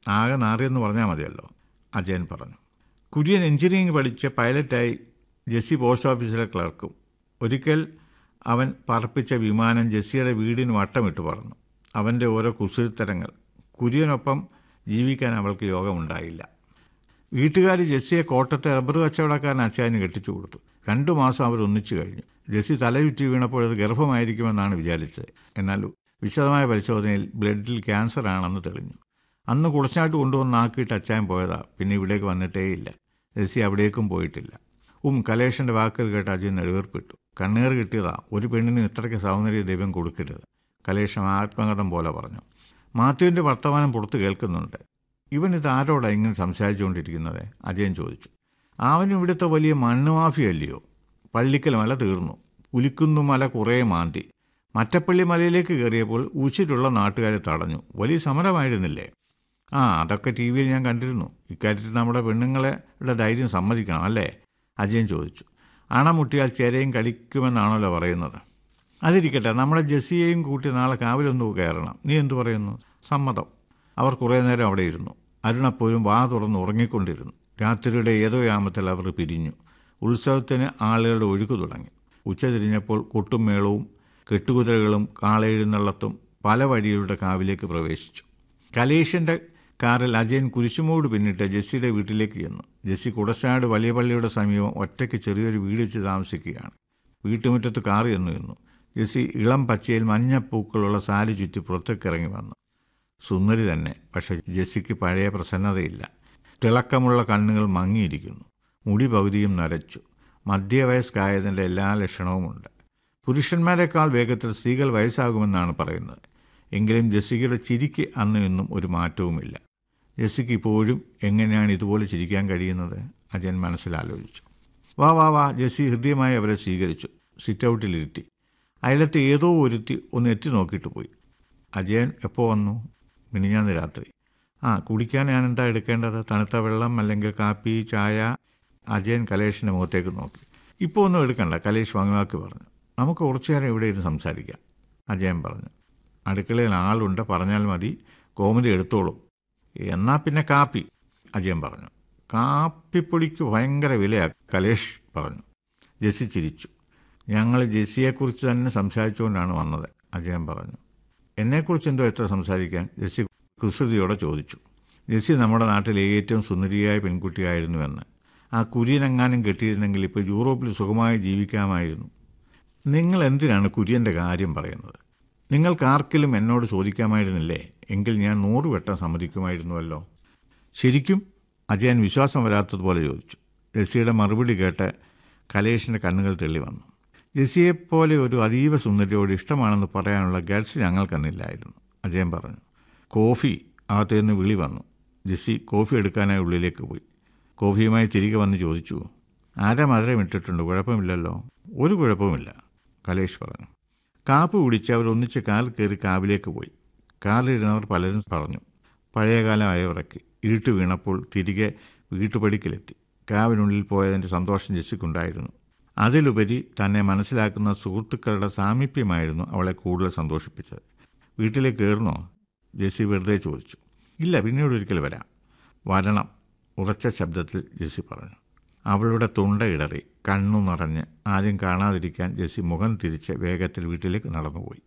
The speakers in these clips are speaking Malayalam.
ആകെ നാറിയെന്ന് പറഞ്ഞാൽ മതിയല്ലോ അജയൻ പറഞ്ഞു കുര്യൻ എഞ്ചിനീയറിംഗ് പഠിച്ച് പൈലറ്റായി ജെസ്സി പോസ്റ്റ് ഓഫീസിലെ ക്ലർക്കും ഒരിക്കൽ അവൻ പറപ്പിച്ച വിമാനം ജെസ്സിയുടെ വീടിന് വട്ടമിട്ട് പറന്നു അവൻ്റെ ഓരോ കുസൃത്തരങ്ങൾ കുര്യനൊപ്പം ജീവിക്കാൻ അവൾക്ക് യോഗമുണ്ടായില്ല വീട്ടുകാർ ജെസ്സിയെ കോട്ടത്തെ റബ്ബർ കച്ചവടക്കാരൻ അച്ചായന് കെട്ടിച്ചു കൊടുത്തു രണ്ടു മാസം അവർ ഒന്നിച്ചു കഴിഞ്ഞു ജെസ്സി തലയുറ്റി വീണപ്പോൾ അത് ഗർഭമായിരിക്കുമെന്നാണ് വിചാരിച്ചത് എന്നാൽ വിശദമായ പരിശോധനയിൽ ബ്ലഡിൽ ക്യാൻസർ ആണെന്ന് തെളിഞ്ഞു അന്ന് കുടച്ചാട്ട് കൊണ്ടുവന്ന് ആക്കിയിട്ട് അച്ചായൻ പോയതാ പിന്നെ ഇവിടേക്ക് വന്നിട്ടേയില്ല ജെസ്സി അവിടേക്കും പോയിട്ടില്ല ഉം കലേഷൻ്റെ വാക്കുകൾ കേട്ട് അജയൻ നെടുവേർപ്പിട്ടു കണ്ണീർ കിട്ടിയതാ ഒരു പെണ്ണിന് ഇത്രയ്ക്ക് സൗന്ദര്യ ദൈവം കൊടുക്കരുത് കലേഷം ആത്മകഥം പോലെ പറഞ്ഞു മാത്യുവിൻ്റെ വർത്തമാനം പുറത്ത് കേൾക്കുന്നുണ്ട് ഇവൻ ഇത് ആരോടാ ഇങ്ങനെ സംസാരിച്ചുകൊണ്ടിരിക്കുന്നത് അജയൻ ചോദിച്ചു അവൻ ഇവിടുത്തെ വലിയ മണ്ണ് മാഫിയല്ലയോ പള്ളിക്കൽ മല തീർന്നു പുലിക്കുന്നു മല കുറേ മാന്തി മറ്റപ്പള്ളി മലയിലേക്ക് കയറിയപ്പോൾ ഉച്ചിട്ടുള്ള നാട്ടുകാരെ തടഞ്ഞു വലിയ സമരമായിരുന്നില്ലേ ആ അതൊക്കെ ടി വിയിൽ ഞാൻ കണ്ടിരുന്നു ഇക്കാര്യത്തിൽ നമ്മുടെ പെണ്ണുങ്ങളുടെ ധൈര്യം സമ്മതിക്കണം അല്ലേ അജയൻ ചോദിച്ചു അണമുട്ടിയാൽ ചേരയും കളിക്കുമെന്നാണല്ലോ പറയുന്നത് അതിരിക്കട്ടെ നമ്മുടെ ജെസ്സിയെയും കൂട്ടി നാളെ കാവിലൊന്ന് കയറണം നീ എന്തു പറയുന്നു സമ്മതം അവർ കുറേ നേരം അവിടെ ഇരുന്നു അരുണപ്പോലും വാ തുറന്ന് ഉറങ്ങിക്കൊണ്ടിരുന്നു രാത്രിയുടെ ഏതോ യാമത്തിൽ അവർ പിരിഞ്ഞു ഉത്സവത്തിന് ആളുകളുടെ ഒഴുക്ക് തുടങ്ങി ഉച്ച തിരിഞ്ഞപ്പോൾ കൊട്ടും മേളവും കെട്ടുകുതിരകളും കാളെഴുന്നള്ളത്തും പല വഴികളുടെ കാവിലേക്ക് പ്രവേശിച്ചു കലേഷിൻ്റെ കാറിൽ അജയൻ കുരിശുമൂട് പിന്നിട്ട് ജെസ്സിയുടെ വീട്ടിലേക്ക് ചെന്നു ജെസ്സി കുടശാട് വലിയ പള്ളിയുടെ സമീപം ഒറ്റയ്ക്ക് ചെറിയൊരു വീട് വെച്ച് താമസിക്കുകയാണ് വീട്ടുമുറ്റത്ത് കാറ് ചെന്നു നിന്നു ജെസ്സി ഇളം പച്ചയിൽ മഞ്ഞപ്പൂക്കളുള്ള സാരി ചുറ്റി പുറത്തേക്ക് ഇറങ്ങി വന്നു സുന്ദരി തന്നെ പക്ഷെ ജെസ്സിക്ക് പഴയ പ്രസന്നതയില്ല തിളക്കമുള്ള കണ്ണുകൾ മങ്ങിയിരിക്കുന്നു മുടി പകുതിയും നരച്ചു മധ്യവയസ്കായതിൻ്റെ എല്ലാ ലക്ഷണവുമുണ്ട് പുരുഷന്മാരെക്കാൾ വേഗത്തിൽ സ്ത്രീകൾ വയസ്സാകുമെന്നാണ് പറയുന്നത് എങ്കിലും ജെസ്സിക്കയുടെ ചിരിക്ക് അന്ന് ഇന്നും ഒരു മാറ്റവുമില്ല ജെസ്സിക്ക് ഇപ്പോഴും എങ്ങനെയാണ് ഇതുപോലെ ചിരിക്കാൻ കഴിയുന്നത് അജയൻ മനസ്സിലാലോചിച്ചു വാ വാ വാ ജെസ്സി ഹൃദ്യമായി അവരെ സ്വീകരിച്ചു സിറ്റ് ഔട്ടിലിരുത്തി അയലത്ത് ഏതോ ഒരുത്തി ഒന്ന് എത്തി നോക്കിയിട്ട് പോയി അജയൻ എപ്പോൾ വന്നു മിനിഞ്ഞാന്ന് രാത്രി ആ കുടിക്കാൻ ഞാൻ എന്താ എടുക്കേണ്ടത് തണുത്ത വെള്ളം അല്ലെങ്കിൽ കാപ്പി ചായ അജയൻ കലേഷിൻ്റെ മുഖത്തേക്ക് നോക്കി ഇപ്പോൾ ഒന്നും എടുക്കണ്ട കലേഷ് വാങ്ങുവാക്കി പറഞ്ഞു നമുക്ക് കുറച്ചു നേരം ഇവിടെ ഇരുന്ന് സംസാരിക്കാം അജയൻ പറഞ്ഞു അടുക്കളയിൽ ആളുണ്ട് പറഞ്ഞാൽ മതി കോമതി എടുത്തോളും എന്നാൽ പിന്നെ കാപ്പി അജയൻ പറഞ്ഞു കാപ്പിപ്പൊടിക്ക് ഭയങ്കര വിലയാണ് കലേഷ് പറഞ്ഞു ജെസ്സി ചിരിച്ചു ഞങ്ങൾ ജെസ്സിയെക്കുറിച്ച് തന്നെ സംസാരിച്ചുകൊണ്ടാണ് വന്നത് അജയൻ പറഞ്ഞു എന്നെക്കുറിച്ച് എന്തോ എത്ര സംസാരിക്കാൻ ജെസ്സി കുസൃതിയോടെ ചോദിച്ചു ജെസ്സി നമ്മുടെ നാട്ടിലെ ഏറ്റവും സുന്ദരിയായ പെൺകുട്ടിയായിരുന്നുവെന്ന് ആ കുര്യനെങ്ങാനും കെട്ടിയിരുന്നെങ്കിൽ ഇപ്പോൾ യൂറോപ്പിൽ സുഖമായി ജീവിക്കാമായിരുന്നു നിങ്ങൾ എന്തിനാണ് കുര്യൻ്റെ കാര്യം പറയുന്നത് നിങ്ങൾക്ക് ആർക്കെങ്കിലും എന്നോട് ചോദിക്കാമായിരുന്നില്ലേ എങ്കിൽ ഞാൻ നൂറ് വട്ടം സമ്മതിക്കുമായിരുന്നുവല്ലോ ശരിക്കും അജയൻ വിശ്വാസം വരാത്തതുപോലെ ചോദിച്ചു ജെസ്സിയുടെ മറുപടി കേട്ട് കലേഷിൻ്റെ കണ്ണുകൾ തെള്ളി വന്നു ജെസ്സിയെപ്പോലെ ഒരു അതീവ സുന്ദരിയോട് ഇഷ്ടമാണെന്ന് പറയാനുള്ള ഗഡ്സ് ഞങ്ങൾക്കെന്നില്ലായിരുന്നു അജയൻ പറഞ്ഞു കോഫി അകത്തുനിന്ന് വിളി വന്നു ജെസ്സി കോഫി എടുക്കാനായി ഉള്ളിലേക്ക് പോയി കോഫിയുമായി തിരികെ വന്ന് ചോദിച്ചു ആരാ മധുരം ഇട്ടിട്ടുണ്ട് കുഴപ്പമില്ലല്ലോ ഒരു കുഴപ്പവുമില്ല കലേഷ് പറഞ്ഞു കാപ്പ് കുടിച്ച് അവർ ഒന്നിച്ച് കാൽ കയറി കാവിലേക്ക് പോയി കാറിലിരുന്നവർ പലരും പറഞ്ഞു പഴയകാലം അയവിറക്കി ഇരുട്ട് വീണപ്പോൾ തിരികെ വീട്ടുപടിക്കലെത്തി കാവിനുള്ളിൽ പോയതിൻ്റെ സന്തോഷം ജെസ്സിക്കുണ്ടായിരുന്നു അതിലുപരി തന്നെ മനസ്സിലാക്കുന്ന സുഹൃത്തുക്കളുടെ സാമീപ്യമായിരുന്നു അവളെ കൂടുതൽ സന്തോഷിപ്പിച്ചത് വീട്ടിലേക്ക് കയറുന്നോ ജെസ്സി വെറുതെ ചോദിച്ചു ഇല്ല പിന്നീട് ഒരിക്കൽ വരാം വരണം ഉറച്ച ശബ്ദത്തിൽ ജെസ്സി പറഞ്ഞു അവളുടെ തൊണ്ട ഇടറി കണ്ണു നിറഞ്ഞ് ആരും കാണാതിരിക്കാൻ ജെസ്സി മുഖം തിരിച്ച് വേഗത്തിൽ വീട്ടിലേക്ക് നടന്നുപോയി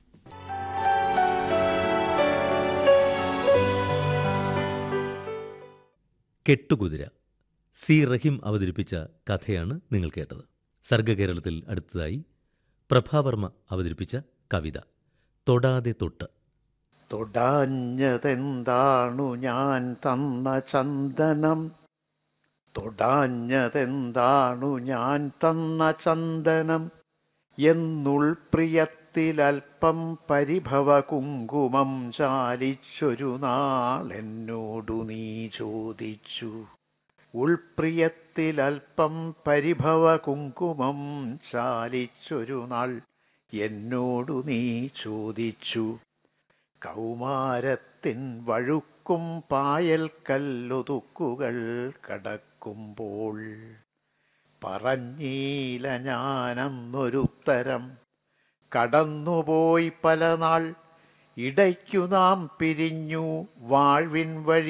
കെട്ടുകുതിര സി റഹീം അവതരിപ്പിച്ച കഥയാണ് നിങ്ങൾ കേട്ടത് സർഗകേരളത്തിൽ അടുത്തതായി പ്രഭാവർമ്മ അവതരിപ്പിച്ച കവിത തൊടാതെ തൊട്ട് തൊടാഞ്ഞതെന്താണു ഞാൻ തന്ന ചന്ദനം തൊടാഞ്ഞതെന്താണു ഞാൻ തന്ന ചന്ദനം എന്നുൾപ്രിയത്തിലൽപ്പം പരിഭവ കുങ്കുമം ചാലിച്ചൊരു നാളെന്നോടു നീ ചോദിച്ചു ഉൾപ്രിയത്തിലൽപ്പം പരിഭവ കുങ്കുമം ചാലിച്ചൊരു നാൾ എന്നോടു നീ ചോദിച്ചു കൗമാരത്തിൻ വഴുക്കും പായൽ കല്ലൊതുക്കുകൾ കടക്കുമ്പോൾ പറഞ്ഞീല ഞാനന്നൊരുത്തരം കടന്നുപോയി പല നാൾ ഇടയ്ക്കു നാം പിരിഞ്ഞു വാഴ്വിൻ വഴി